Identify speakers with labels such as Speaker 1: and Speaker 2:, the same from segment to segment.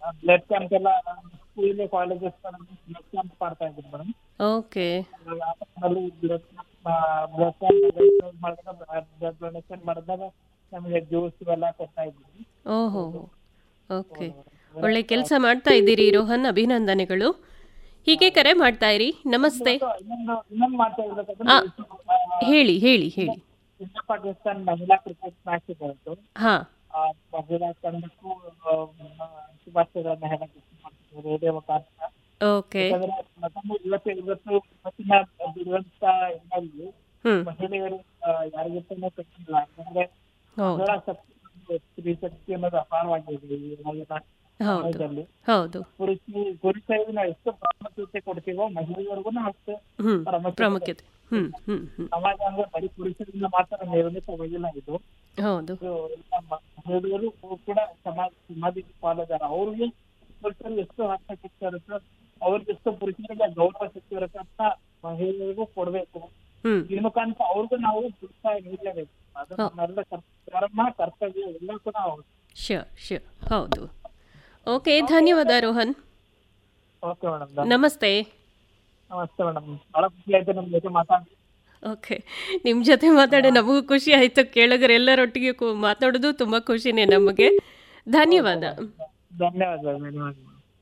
Speaker 1: Blood camp ಎಲ್ಲ school colleges blood camp ಮಾಡ್ತಾ ಇದ್ರು ಮೇಡಮ್
Speaker 2: ಓಕೆ
Speaker 1: ಅಲ್ಲಿ ಬ್ಲಡ್ ಬ್ಲಡ್ ಕ್ಯಾಂಪ್ ಮಾಡಿದಾಗ ಬ್ಲಡ್ ಡೊನೇಷನ್ ಮಾಡಿದಾಗ ನಮಗೆ ಜ್ಯೂಸ್ ಇವೆಲ್ಲ ಕೊಡ್ತಾ ಇದ್ವಿ
Speaker 2: ಓಹೋ ಓಕೆ ಒಳ್ಳೆ ಕೆಲಸ ಮಾಡ್ತಾ ಇದ್ದೀರಿ ರೋಹನ್ ಅಭಿನಂದನೆಗಳು ಹೀಗೆ ಕರೆ ಮಾಡ್ತಾ ಇರಿ ನಮಸ್ತೆ
Speaker 1: ಸೊ ಇನ್ನೊಂದು ಇನ್ನೊಂದು ಮಾಡ್ತಾ
Speaker 2: ಆ,
Speaker 1: ಇರ್ಬೇಕಂದ್ರೆ
Speaker 2: ಹೇಳಿ ಹೇಳಿ ಹೇಳಿ
Speaker 1: ಇಂಡಿಯಾ ಪಾಕಿಸ್ತಾನ್ ಮಹಿಳಾ ಕ್ರಿಕೆಟ್ ಮ್ಯಾಚ್ ಇದೆ ಇವತ್ತು
Speaker 2: ಹಾ
Speaker 1: ಆ, ಮಹಿಳಾ ತಂಡಕ್ಕೂ ಆ, ಶುಭಾಶಯಗಳನ್ನ ಹೇಳಕ್ಕೆ ಇಷ್ಟಪಡ್ತೀನಿ ರೇಡಿಯೋ ಮುಖಾಂತರ
Speaker 2: ಓಕೆ
Speaker 1: ಯಾಕಂದ್ರೆ ಮತ್ತೊಮ್ಮೆ ಇವತ್ತು ಇವತ್ತು ಇವತ್ತಿನ ಬಿಡುವಂತ ಇದರಲ್ಲಿ
Speaker 2: ಹ್ಮ್
Speaker 1: ಮಹಿಳೆಯರು ಆ, ಯಾರಿಗಿಂತನೂ ಕಟ್ಟಿಲ್ಲ ಯಾಕಂದ್ರೆ
Speaker 2: ಹೌದು
Speaker 1: ಮಹಿಳಾ ಶಕ್ತಿ ಸ್ತ್ರೀ ಶಕ್ತಿ ಅನ್ನೋದು ಅಪಾರವಾಗಿದೆ ಈ ಇವಾಗಿನ
Speaker 2: ಹೌದು
Speaker 1: ಸಮಯದಲ್ಲಿ
Speaker 2: ಹೌದು
Speaker 1: ಪುರುಷ ಪುರುಷರಿಗೆ ನಾವು ಎಷ್ಟು ಪ್ರಾಮುಖ್ಯತೆ ಕೊಡ್ತೀವೋ ಮಹಿಳೆಯರಿಗೂ ಅಷ್ಟು
Speaker 2: ಹ್ಮ್
Speaker 1: ಪ್ರಾಮುಖ್ಯತೆ
Speaker 2: ಪ್ರಾಮುಖ್ಯತೆ ಹ್ಮ್ ಹ್ಮ್ ಹ್ಮ್
Speaker 1: ಸಮಾಜ ಅಂದ್ರೆ ಬರೀ ಪುರುಷರಿಂದ ಮಾತ್ರ ನಿರ್ಮಿತವಾಗಿಲ್ಲ ಇದು
Speaker 2: ಹೌದು
Speaker 1: ಇದು ಎಲ್ಲ ಮಹಿಳೆಯರು ಕೂಡ ಸಮಾಜ ಸಮಾಜಕ್ಕೆ ಪಾಲುದಾರ ಅವ್ರಿಗೆ ಪುರುಷರಿಗೆ ಎಷ್ಟು ಹಸ್ತಶಕ್ತಿ ಇರುತ್ತೋ ಅವ್ರಿಗೆ ಎಷ್ಟು ಪುರುಷರಿಗೆ ಗೌರವ ಶಕ್ತಿ ಇರುತ್ತೆ ಅಂತ ಮಹಿಳೆಯರಿಗೂ ಕೊಡ್ಬೇಕು
Speaker 2: ಹ್ಮ್
Speaker 1: ಈ ಮುಖಾಂತರ ಅವ್ರಿಗೂ ನಾವು ಪ್ರೋತ್ಸಾಹ ನೀಡಲೇಬೇಕು ಅದು ನಮ್ಮೆಲ್ಲ ಕರ್- ಧರ್ಮ ಕರ್ತವ್ಯ ಎಲ್ಲ ಕೂಡ ಹೌದು
Speaker 2: ಶ್ಯೂರ್ ಶ್ಯೂರ್ ಹೌದು ಓಕೆ ಧನ್ಯವಾದ ರೋಹನ್
Speaker 1: ಓಕೆ ಮೇಡಮ್
Speaker 2: ನಮಸ್ತೆ
Speaker 1: ನಮಸ್ತೆ ಮೇಡಮ್ ಬಹಳ ಖುಷಿ ಆಯ್ತು ನಿಮ್ ಜೊತೆ ಮಾತಾಡಿ
Speaker 2: ಓಕೆ ನಿಮ್ಮ ಜೊತೆ ಮಾತಾಡಿ ನಮಗೂ ಖುಷಿ ಆಯಿತು ಕೇಳಿದ್ರೆ ಎಲ್ಲರೊಟ್ಟಿಗೆ ಕು- ಮಾತಾಡೋದು ತುಂಬ ಖುಷಿನೇ ನಮಗೆ ಧನ್ಯವಾದ
Speaker 1: ಧನ್ಯವಾದ ಧನ್ಯವಾದ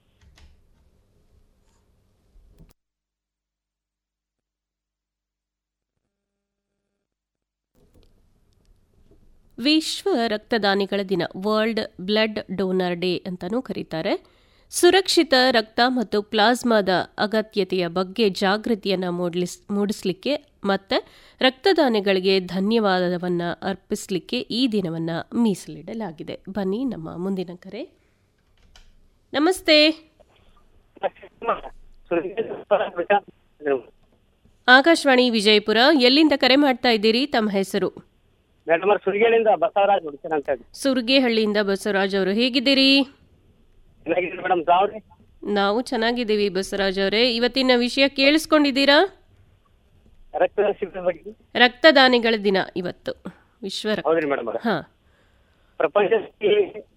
Speaker 2: ವಿಶ್ವ ರಕ್ತದಾನಿಗಳ ದಿನ ವರ್ಲ್ಡ್ ಬ್ಲಡ್ ಡೋನರ್ ಡೇ ಅಂತಲೂ ಕರೀತಾರೆ ಸುರಕ್ಷಿತ ರಕ್ತ ಮತ್ತು ಪ್ಲಾಸ್ಮಾದ ಅಗತ್ಯತೆಯ ಬಗ್ಗೆ ಜಾಗೃತಿಯನ್ನು ಮೂಡಿಸ್ ಮೂಡಿಸಲಿಕ್ಕೆ ಮತ್ತು ರಕ್ತದಾನಿಗಳಿಗೆ ಧನ್ಯವಾದವನ್ನು ಅರ್ಪಿಸಲಿಕ್ಕೆ ಈ ದಿನವನ್ನು ಮೀಸಲಿಡಲಾಗಿದೆ ಬನ್ನಿ ನಮ್ಮ ಮುಂದಿನ ಕರೆ ನಮಸ್ತೆ ಆಕಾಶವಾಣಿ ವಿಜಯಪುರ ಎಲ್ಲಿಂದ ಕರೆ ಮಾಡ್ತಾ ಇದ್ದೀರಿ ತಮ್ಮ ಹೆಸರು
Speaker 3: ಮೇಡಮ್ ಅವ್ರ ಸುರಿಗೇಳಿಂದ ಬಸವರಾಜ್ ಹುಡುಕನ್ ಅಂತ ಹೇಳಿ
Speaker 2: ಸುರ್ಗೇಹಳ್ಳಿಯಿಂದ ಬಸವರಾಜ್ ಅವರು ಹೇಗಿದ್ದೀರಿ
Speaker 3: ಚೆನ್ನಾಗಿದ್ದೀನಿ ಮೇಡಮ್ ತಾವ್ರಿ
Speaker 2: ನಾವು ಚೆನ್ನಾಗಿದ್ದೀವಿ ಬಸವರಾಜ್ ಅವರೇ ಇವತ್ತಿನ ವಿಷಯ ಕೇಳಿಸ್ಕೊಂಡಿದ್ದೀರಾ
Speaker 3: ರಕ್ತದ ಶಿಬಿರದ ಬಗ್ಗೆ
Speaker 2: ರಕ್ತದಾನಿಗಳ ದಿನ ಇವತ್ತು ವಿಶ್ವ ರಕ್ತ
Speaker 3: ಹೌದ್ರಿ ಮೇಡಮ್ ಅವ್ರ
Speaker 2: ಹಾ
Speaker 3: ಪ್ರಪಂಚದಲ್ಲಿ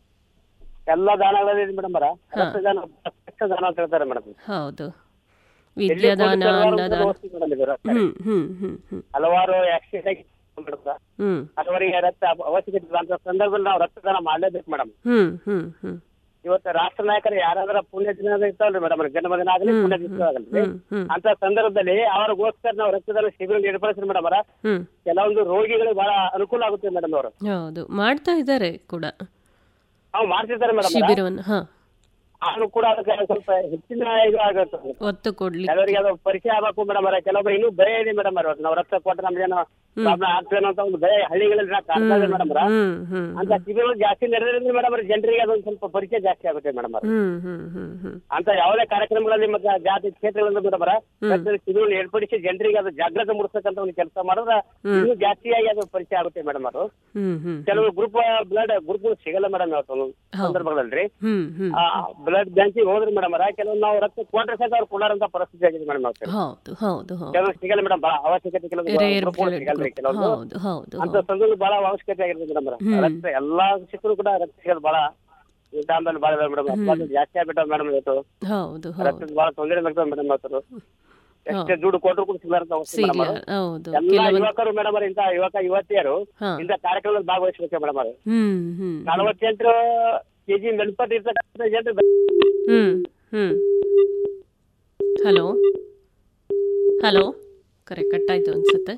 Speaker 3: ಎಲ್ಲಾ ದಾನಗಳಲ್ಲಿ ಮೇಡಮ್ ಅವರ ರಕ್ತದಾನ ರಕ್ತದಾನ ಅಂತ ಹೇಳ್ತಾರೆ ಮೇಡಮ್
Speaker 2: ಹೌದು ವಿದ್ಯಾದಾನ ಅನ್ನದಾನ ಹ್ಮ್ ಹ್ಮ್ ಹ್ಮ್ ಹ್ಮ್
Speaker 3: ಹಲವಾರು ಆಕ್ಸಿಡೆಂಟ್ ಆಗಿ ಮೇಡಮ್
Speaker 2: ಹ್ಮ್
Speaker 3: ಹಲವರಿಗೆ ರಕ್ತ ಅವಶ್ಯಕತೆ ಇರುವಂತ ಸಂದರ್ಭದಲ್ಲಿ ನಾವು ರಕ್ತದಾನ ಮಾಡ್ಲೇಬೇಕು ಮೇಡಮ್
Speaker 2: ಹ್ಮ್ ಹ್ಮ್ ಹ್ಮ್
Speaker 3: ಇವತ್ತು ರಾಷ್ಟ್ರ ನಾಯಕರು ಯಾರಾದ್ರೂ ಪುಣ್ಯ ದಿನ ಇರ್ತಾವಲ್ರಿ ಮೇಡಮ್ ಜನ್ಮದಿನ ಆಗಲಿ ಪುಣ್ಯ ದಿನ ಆಗಲಿ
Speaker 2: ಹ್ಮ್ ಹ್ಮ್
Speaker 3: ಅಂತ ಸಂದರ್ಭದಲ್ಲಿ ಅವ್ರಿಗೋಸ್ಕರ ನಾವು ರಕ್ತದಾನ ಶಿಬಿರ ಏರ್ಪಡಿಸ್ರಿ ಮೇಡಮ್ ಅವರ
Speaker 2: ಹ್ಮ್
Speaker 3: ಕೆಲವೊಂದು ರೋಗಿಗಳಿಗೆ ಬಹಳ ಅನುಕೂಲ ಆಗುತ್ತೆ ಮೇಡಮ್ ಅವರು
Speaker 2: ಹೌದು ಮಾಡ್ತಾ ಇದ್ದಾರೆ ಕೂಡ
Speaker 3: ನಾವು ಮಾಡ್ತಿರ್ತಾರೆ ಮೇಡಮ್
Speaker 2: ಶಿಬಿರವನ್ನು ಹಾ
Speaker 3: ನಾನು ಕೂಡ ಅದಕ್ಕೆ ಸ್ವಲ್ಪ ಹೆಚ್ಚಿನ ಇದು ಆಗುತ್ತೆ
Speaker 2: ಒತ್ತು ಕೊಡ್ಲಿ
Speaker 3: ಕೆಲವರಿಗೆ ಅದು ಪರಿಚಯ ಆಗಬೇಕು ಮೇಡಮ್ ಅವರ ಕೆಲವೊಬ್ರು ಇನ್ನೂ ಭಯ ಇದೆ ಮೇಡಮ್ ಅವ್ರ ನಾವು ರಕ್ತ ಕೊಟ್ಟರೆ ನಮ್ಗೇನೋ ಪ್ರಾಬ್ಲಮ್ ಆಗ್ತೇನೋ ಅಂತ ಒಂದು ಭಯ ಹಳ್ಳಿಗಳಲ್ಲಿ ನಾ ಕಾಣ್ತಾ ಇದೆ ಮೇಡಮ್ ಅವರ
Speaker 2: ಹ್ಮ್ ಹ್ಮ್
Speaker 3: ಅಂತ ಶಿಬಿರಗಳು ಜಾಸ್ತಿ ನಡೆದ್ರಿಂದ ಮೇಡಮ್ ಅವ್ರ ಜನರಿಗೆ ಅದೊಂದು ಸ್ವಲ್ಪ ಪರಿಚಯ ಜಾಸ್ತಿ ಆಗುತ್ತೆ ಮೇಡಮ್ ಅವ್ರ
Speaker 2: ಹ್ಮ್ ಹ್ಮ್ ಹ್ಮ್ ಹ್ಮ್
Speaker 3: ಅಂತ ಯಾವುದೇ ಕಾರ್ಯಕ್ರಮಗಳಲ್ಲಿ ಮತ್ತೆ ಜಾತಿ ಕ್ಷೇತ್ರಗಳಲ್ಲಿ ಮೇಡಮ್ ಅವರ ಶಿಬಿರಗಳು ಏರ್ಪಡಿಸಿ ಜನರಿಗೆ ಅದು ಜಾಗೃತಿ ಮೂಡಿಸ್ತಕ್ಕಂತ ಒಂದು ಕೆಲಸ ಮಾಡಿದ್ರೆ ಇನ್ನೂ ಜಾಸ್ತಿಯಾಗಿ ಅದು ಪರಿಚಯ ಆಗುತ್ತೆ ಮೇಡಮ್ ಅವರು
Speaker 2: ಹ್ಮ್ ಹ್ಮ್
Speaker 3: ಕೆಲವು ಗ್ರೂಪ್ ಬ್ಲಡ್ ಗ್ರೂಪ್ ಸಿಗಲ್ಲ ಮೇಡಮ್ ಇವತ್ತು ಸಂದರ್ಭಗಳಲ್ಲಿ
Speaker 2: ಹ್ಮ್ ಹ್ಮ್
Speaker 3: ಬ್ಲಡ್ ಬ್ಯಾಂಕಿಗೆ ಹೋದ್ರಿ ಮೇಡಮ್ ಅವರ ಕೆಲವು ನಾವು ರಕ್ತ ಕೊಟ್ರೆ ಸಹ ಅವ್ರು ಕೊಡಾರಂತ ಪರಿಸ್ಥಿತಿ ಆಗಿದೆ ಮೇಡಮ್ ಅವ್ರು
Speaker 2: ಹೌದು ಹೌದು ಹೌದು
Speaker 3: ಕೆಲವು ಸಿಗಲ್ಲ ಮೇಡಮ್ ಬಹಳ ಅವಶ್ಯಕತೆ ಕೆಲವು
Speaker 2: ರೇರ್
Speaker 3: group ಗಳು ಸಿಗಲ್ರಿ ಕೆಲವೊಂದು
Speaker 2: ಹೌದು ಹೌದು
Speaker 3: ಅಂತ ಸಂದರ್ಭ ಬಹಳ ಅವಶ್ಯಕತೆ ಆಗಿರುತ್ತೆ ಮೇಡಮ್ ರಕ್ತ ಎಲ್ಲಾ ಶಿಕ್ಷಕರು ಕೂಡ ರಕ್ತ ಸಿಗೋದು ಬಹಳ ಈ ಟೈಮಲ್ಲಿ ಬಹಳ ಮೇಡಮ್ ಜಾಸ್ತಿ ಆಗ್ಬಿಟ್ಟಾವ ಮೇಡಮ್ ಇವತ್ತು
Speaker 2: ಹೌದು ಹೌದು
Speaker 3: ರಕ್ತದ ಬಹಳ ತೊಂದರೆ ಆಗ್ತದೆ ಮೇಡಮ್ ಇವತ್ತು ಎಷ್ಟೇ ದುಡ್ಡು ಕೊಟ್ಟರು ಕೂಡ ಸಿಗಲಾರಂತ ಅವಸ್ಥೆ ಮೇಡಮ್
Speaker 2: ಸಿಗ್ಲ ಹೌದು
Speaker 3: ಎಲ್ಲಾ ಯುವಕರು ಮೇಡಮ್ ಇಂತ ಯುವಕ ಯುವತಿಯರು
Speaker 2: ಹಾ.
Speaker 3: ಇಂಥ ಕಾರ್ಯಕ್ರಮದಲ್ಲಿ ಭಾಗವಹಿಸಬೇಕು ಮೇಡಮ್ ಅವರು
Speaker 2: ಹ್ಮ್ ಹ್ಮ್
Speaker 3: ನಲವತ್ತೆಂಟು ಕೆಜಿ ಮೆಲ್ಪಟ್ಟು ಇರ್ತಕ್ಕಂಥ ಜನರು
Speaker 2: ಹ್ಮ್ ಹ್ಮ್ ಹಲೋ ಹಲೋ ಕರೆ ಕಟ್ಟಾಯ್ತು ಅನ್ಸುತ್ತೆ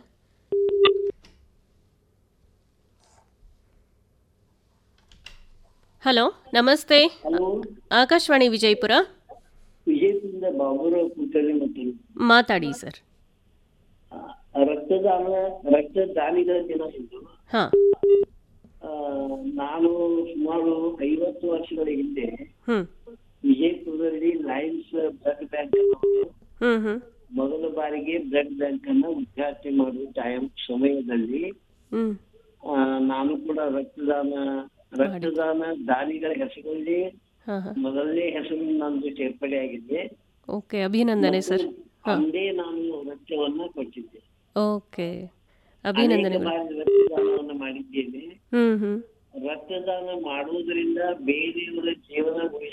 Speaker 2: ಹಲೋ ನಮಸ್ತೆ ಆಕಾಶವಾಣಿ ವಿಜಯಪುರ
Speaker 4: ವಿಜಯಪುರದ ಬಾಬುರಾವ್ ಕುಲಕರ್ಣಿ ಮತ್ತು
Speaker 2: ಮಾತಾಡಿ ಸರ್
Speaker 4: ಆ, ರಕ್ತದಾನ ರಕ್ತದಾನಿಗಳ ದಿನ ಎಂದು
Speaker 2: ಹಾ
Speaker 4: ಆ, ನಾನು ಸುಮಾರು ಐವತ್ತು ವರ್ಷಗಳ ಹಿಂದೆ
Speaker 2: ಹ್ಮ್
Speaker 4: ವಿಜಯಪುರದಲ್ಲಿ ಲಯನ್ಸ್ ಬ್ಲಡ್ ಬ್ಯಾಂಕ್
Speaker 2: ಹ್ಮ್ ಹ್ಮ್
Speaker 4: ಮೊದಲ ಬಾರಿಗೆ ಬ್ಲಡ್ ಬ್ಯಾಂಕ್ ಅನ್ನ ಉದ್ಘಾಟನೆ ಮಾಡುವ ಟೈಮ್ ಸಮಯದಲ್ಲಿ
Speaker 2: ಹ್ಮ್
Speaker 4: ಆ, ನಾನು ಕೂಡ ರಕ್ತದಾನ ರಕ್ತದಾನ ದಾನಿಗಳ ಹೆಸರಲ್ಲಿ
Speaker 2: ಹಾ ಹಾ
Speaker 4: ಮೊದಲನೇ ಹೆಸರು ನಂದು ಸೇರ್ಪಡೆ ಆಗಿದೆ
Speaker 2: ಓಕೆ ಅಭಿನಂದನೆ ಸರ್
Speaker 4: ಅಂದೇ ನಾನು ರಕ್ತವನ್ನ ಕೊಟ್ಟಿದ್ದೆ
Speaker 2: ಓಕೆ
Speaker 4: ಅನೇಕ
Speaker 2: ಅಭಿನಂದನೆಗಳು
Speaker 4: ಬಾರಿ ರಕ್ತದಾನವನ್ನ ಮಾಡಿದ್ದೇನೆ
Speaker 2: ಹ್ಮ್ ಹ್ಮ್
Speaker 4: ರಕ್ತದಾನ ಮಾಡುವುದರಿಂದ ಬೇರೆಯವರ ಜೀವನ ಉಳಿಸ